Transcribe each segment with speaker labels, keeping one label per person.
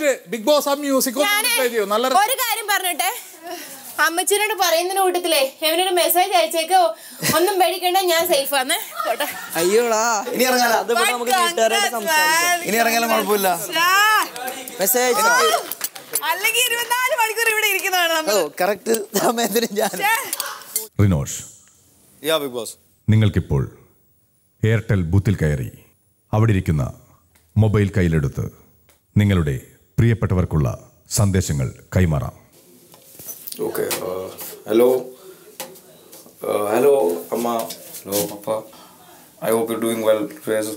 Speaker 1: പേര് Big Boss ആ music
Speaker 2: ഞാനേ
Speaker 1: പ്ലേ ചെയ്യൂ നല്ല
Speaker 2: ഒരു കാര്യം പറഞ്ഞിട്ടെ അമ്മച്ചിനോട് പറയുന്നതിന് കൂട്ടത്തിലേ ഇവനൊരു മെസ്സേജ് അയച്ചേക്കോ ഒന്നും പേടിക്കണ്ട ഞാൻ സേഫ് ആണ് പോട്ടെ
Speaker 3: അയ്യോടാ
Speaker 4: ഇനി ഇറങ്ങാലോ
Speaker 3: അത് ഇവിടെ നമുക്ക് വീട്ടുകാരായിട്ട് സംസാരിക്കാം
Speaker 4: ഇനി ഇറങ്ങാലും കുഴപ്പമില്ല
Speaker 3: മെസ്സേജ്
Speaker 5: അല്ലെങ്കിൽ ഇരുപത്തിനാല് മണിക്കൂർ ഇവിടെ ഇരിക്കുന്നതാണ്
Speaker 4: ഓ
Speaker 5: നമ്മൾ
Speaker 4: കറക്റ്റ് സമയത്തിന് ഞാൻ
Speaker 6: റിനോഷ്
Speaker 4: യാ ബിഗ് ബോസ്
Speaker 6: നിങ്ങൾക്കിപ്പോൾ എയർടെൽ ബൂത്തിൽ കയറി അവിടെ ഇരിക്കുന്ന മൊബൈൽ കയ്യിലെടുത്ത് നിങ്ങളുടെ പ്രിയപ്പെട്ടവർക്കുള്ള സന്ദേശങ്ങൾ കൈമാറാം
Speaker 7: ഓക്കെ ഹലോ ഹലോ അമ്മ ഹലോ പപ്പ I hope you doing well ഫേസ്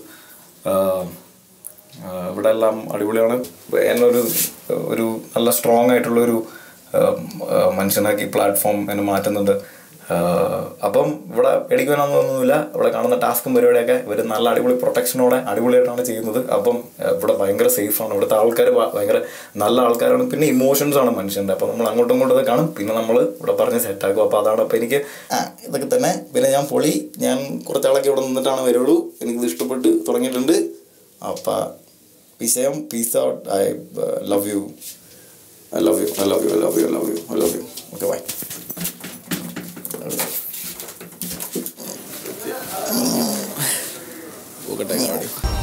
Speaker 7: ഇവിടെ എല്ലാം അടിപൊളിയാണ് എന്നൊരു ഒരു നല്ല സ്ട്രോങ് ആയിട്ടുള്ളൊരു uh, uh, മനുഷ്യനാക്കി പ്ലാറ്റ്ഫോം എന്നെ മാറ്റുന്നുണ്ട് Uh, അപ്പം ഇവിടെ പേടിക്കാനൊന്നുമില്ല ഇവിടെ കാണുന്ന ടാസ്കും പരിപാടിയൊക്കെ ഇവർ നല്ല അടിപൊളി പ്രൊട്ടക്ഷനോടെ അടിപൊളിയായിട്ടാണ് ചെയ്യുന്നത് അപ്പം uh, ഇവിടെ ഭയങ്കര സേഫാണ് ഇവിടുത്തെ ആൾക്കാർ ഭയങ്കര നല്ല ആൾക്കാരാണ് പിന്നെ ഇമോഷൻസ് ആണ് മനുഷ്യൻ്റെ അപ്പോൾ നമ്മൾ അങ്ങോട്ടും ഇങ്ങോട്ടും കാണും പിന്നെ നമ്മൾ ഇവിടെ പറഞ്ഞ് സെറ്റാക്കും അപ്പോൾ അതാണ് അപ്പോൾ എനിക്ക് ആ ഇതൊക്കെ തന്നെ പിന്നെ ഞാൻ പൊളി ഞാൻ കുറച്ചാളൊക്കെ ഇവിടെ നിന്നിട്ടാണ് വരുള്ളൂ എനിക്കിത് ഇഷ്ടപ്പെട്ട് തുടങ്ങിയിട്ടുണ്ട് അപ്പം പിസയം peace out I love you I love you I love you I love you I love you I love you okay bye പോകട്ടെ